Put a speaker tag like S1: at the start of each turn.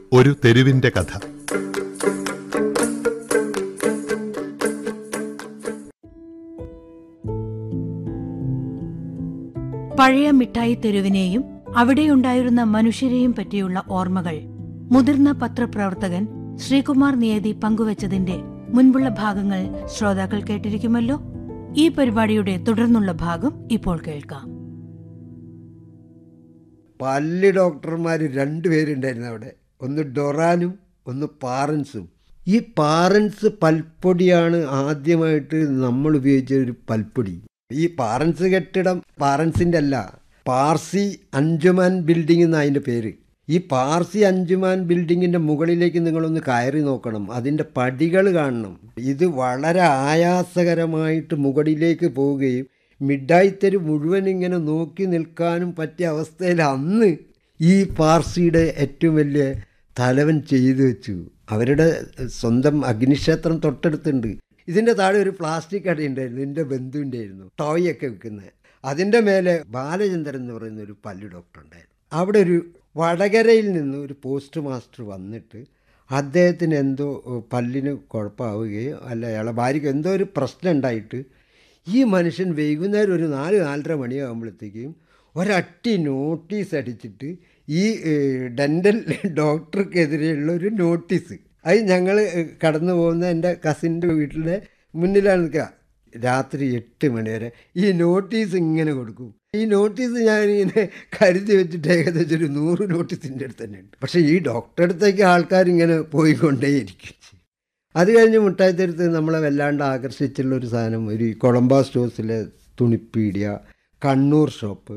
S1: ഒരു തെരുവിന്റെ കഥ
S2: പഴയ മിഠായി തെരുവിനെയും അവിടെയുണ്ടായിരുന്ന മനുഷ്യരെയും പറ്റിയുള്ള ഓർമ്മകൾ മുതിർന്ന പത്രപ്രവർത്തകൻ ശ്രീകുമാർ നിയതി പങ്കുവച്ചതിന്റെ മുൻപുള്ള ഭാഗങ്ങൾ ശ്രോതാക്കൾ കേട്ടിരിക്കുമല്ലോ ഈ പരിപാടിയുടെ തുടർന്നുള്ള ഭാഗം ഇപ്പോൾ കേൾക്കാം
S3: പല്ല് ഡോക്ടർമാർ രണ്ടുപേരുണ്ടായിരുന്നു അവിടെ ഒന്ന് ഡൊറാനും ഒന്ന് പാറൻസും ഈ പാറൻസ് പൽപ്പൊടിയാണ് ആദ്യമായിട്ട് നമ്മൾ ഉപയോഗിച്ച ഒരു പൽപ്പൊടി ഈ പാറൻസ് കെട്ടിടം പാറൻസിൻ്റെ അല്ല പാർസി അഞ്ചുമാൻ ബിൽഡിംഗ് എന്ന അതിൻ്റെ പേര് ഈ പാർസി അഞ്ചുമാൻ ബിൽഡിങ്ങിൻ്റെ മുകളിലേക്ക് നിങ്ങളൊന്ന് കയറി നോക്കണം അതിൻ്റെ പടികൾ കാണണം ഇത് വളരെ ആയാസകരമായിട്ട് മുകളിലേക്ക് പോവുകയും മിഠായിത്തര് മുഴുവൻ ഇങ്ങനെ നോക്കി നിൽക്കാനും പറ്റിയ അവസ്ഥയിൽ അന്ന് ഈ പാർസിയുടെ ഏറ്റവും വലിയ തലവൻ ചെയ്തു വെച്ചു അവരുടെ സ്വന്തം അഗ്നിക്ഷേത്രം തൊട്ടടുത്തുണ്ട് ഇതിൻ്റെ താഴെ ഒരു പ്ലാസ്റ്റിക് കട ഉണ്ടായിരുന്നു എൻ്റെ ബന്ധുവിൻ്റെ ആയിരുന്നു ടോയ് ഒക്കെ വിൽക്കുന്നത് അതിൻ്റെ മേലെ ബാലചന്ദ്രൻ എന്ന് പറയുന്ന ഒരു പല്ല് ഡോക്ടർ ഉണ്ടായിരുന്നു അവിടെ ഒരു വടകരയിൽ നിന്ന് ഒരു പോസ്റ്റ് മാസ്റ്റർ വന്നിട്ട് അദ്ദേഹത്തിന് എന്തോ പല്ലിന് കുഴപ്പമാവുകയോ അല്ല അയാളെ ഭാര്യയ്ക്ക് എന്തോ ഒരു പ്രശ്നം ഉണ്ടായിട്ട് ഈ മനുഷ്യൻ വൈകുന്നേരം ഒരു നാല് നാലര മണിയാകുമ്പോഴത്തേക്കും ഒരട്ടി നോട്ടീസ് അടിച്ചിട്ട് ഈ ഡെൻ്റൽ ഡോക്ടർക്കെതിരെയുള്ള ഒരു നോട്ടീസ് അത് ഞങ്ങൾ കടന്നു പോകുന്ന എൻ്റെ കസിൻ്റെ വീട്ടിലെ മുന്നിലാണ് നിൽക്കുക രാത്രി എട്ട് മണി വരെ ഈ നോട്ടീസ് ഇങ്ങനെ കൊടുക്കും ഈ നോട്ടീസ് ഞാനിങ്ങനെ കരുതി വെച്ചിട്ട് ഏകദേശം ഒരു നൂറ് നോട്ടീസിൻ്റെ അടുത്ത് തന്നെ ഉണ്ട് പക്ഷേ ഈ ഡോക്ടറെ അടുത്തേക്ക് ആൾക്കാർ ഇങ്ങനെ പോയിക്കൊണ്ടേയിരിക്കും അത് കഴിഞ്ഞ് മുട്ടായിത്തരത്ത് നമ്മളെ വല്ലാണ്ട് ആകർഷിച്ചുള്ള ഒരു സാധനം ഒരു കൊളംബ സ്റ്റോഴ്സിലെ തുണിപ്പീടിയ കണ്ണൂർ ഷോപ്പ്